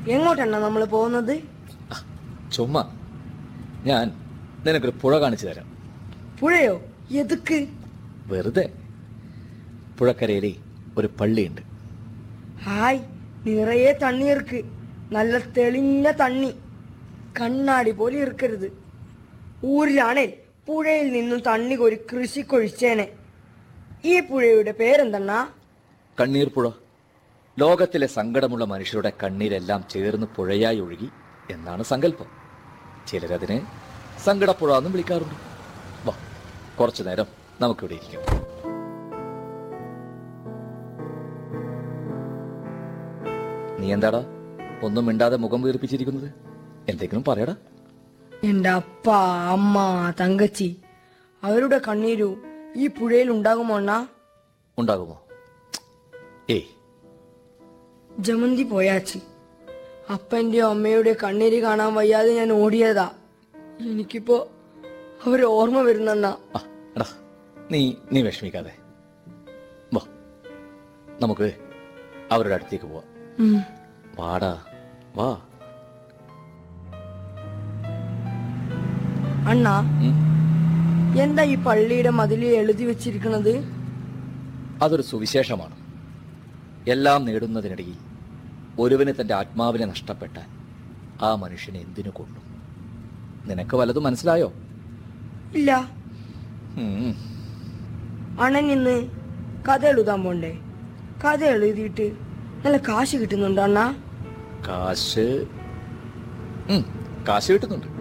എങ്ങോട്ടാണ് നമ്മൾ പോകുന്നത് ചുമ്മാ ഞാൻ നിനക്കൊരു പുഴ കാണിച്ചു തരാം പുഴയോ എതുക്ക് വെറുതെ പുഴക്കരയിലെ ഒരു പള്ളിയുണ്ട് ഹായ് നിറയെ തണ്ണി ഇருக்கு നല്ല തെളിഞ്ഞ തണ്ണി കണ്ണാടി പോലെ ഇരിക്കരുത് ഊരിലാണേ പുഴയിൽ നിന്നും തണ്ണി കോരി കൃഷിക്കൊഴിച്ചേനെ ഈ പുഴയുടെ പേരെന്തണ്ണാ കണ്ണീർ പുഴ ലോകത്തിലെ സങ്കടമുള്ള മനുഷ്യരുടെ കണ്ണീരെല്ലാം ചേർന്ന് പുഴയായി ഒഴുകി എന്നാണ് സങ്കല്പം ചിലരതിനെ സങ്കടപ്പുഴ എന്നും വിളിക്കാറുണ്ട് വാ കുറച്ചു നേരം നമുക്കിവിടെ ഇരിക്കാം നീ എന്താടാ ഒന്നും മിണ്ടാതെ മുഖം വീർപ്പിച്ചിരിക്കുന്നത് എന്തെങ്കിലും പറയടാ എന്റെ അപ്പ അമ്മ തങ്കച്ചി അവരുടെ കണ്ണീരു ഈ പുഴയിൽ ഉണ്ടാകുമോ അണ്ണാ ഉണ്ടാകുമോ ഏയ് ജമന്തി പോയാച്ചി അപ്പന്റെയോ അമ്മയുടെ കണ്ണീര് കാണാൻ വയ്യാതെ ഞാൻ ഓടിയതാ എനിക്കിപ്പോ അവർ ഓർമ്മ വരുന്നെന്നാ ആ എടാ നീ നീ വിഷമിക്കാതെ വാ നമുക്ക് അവരുടെ അടുത്തേക്ക് പോവാം ഉം. വാടാ വാ അണ്ണാ ഉം. എന്താ ഈ പള്ളിയുടെ മതിലിൽ എഴുതി വെച്ചിരിക്കണത് അതൊരു സുവിശേഷമാണ് എല്ലാം നേടുന്നതിനിടയിൽ ഒരുവന് തന്റെ ആത്മാവിനെ നഷ്ടപ്പെട്ടാൽ ആ മനുഷ്യനെ എന്തിനു കൊള്ളും നിനക്ക് വല്ലതും മനസ്സിലായോ ഇല്ല ഉം. അണ്ണൻ ഇന്ന് കഥ എഴുതാൻ പോണ്ടേ കഥ എഴുതിയിട്ട് നല്ല കാശ് കിട്ടുന്നുണ്ടോ അണ്ണാ കാശ് ഉം, കാശ് കിട്ടുന്നുണ്ട്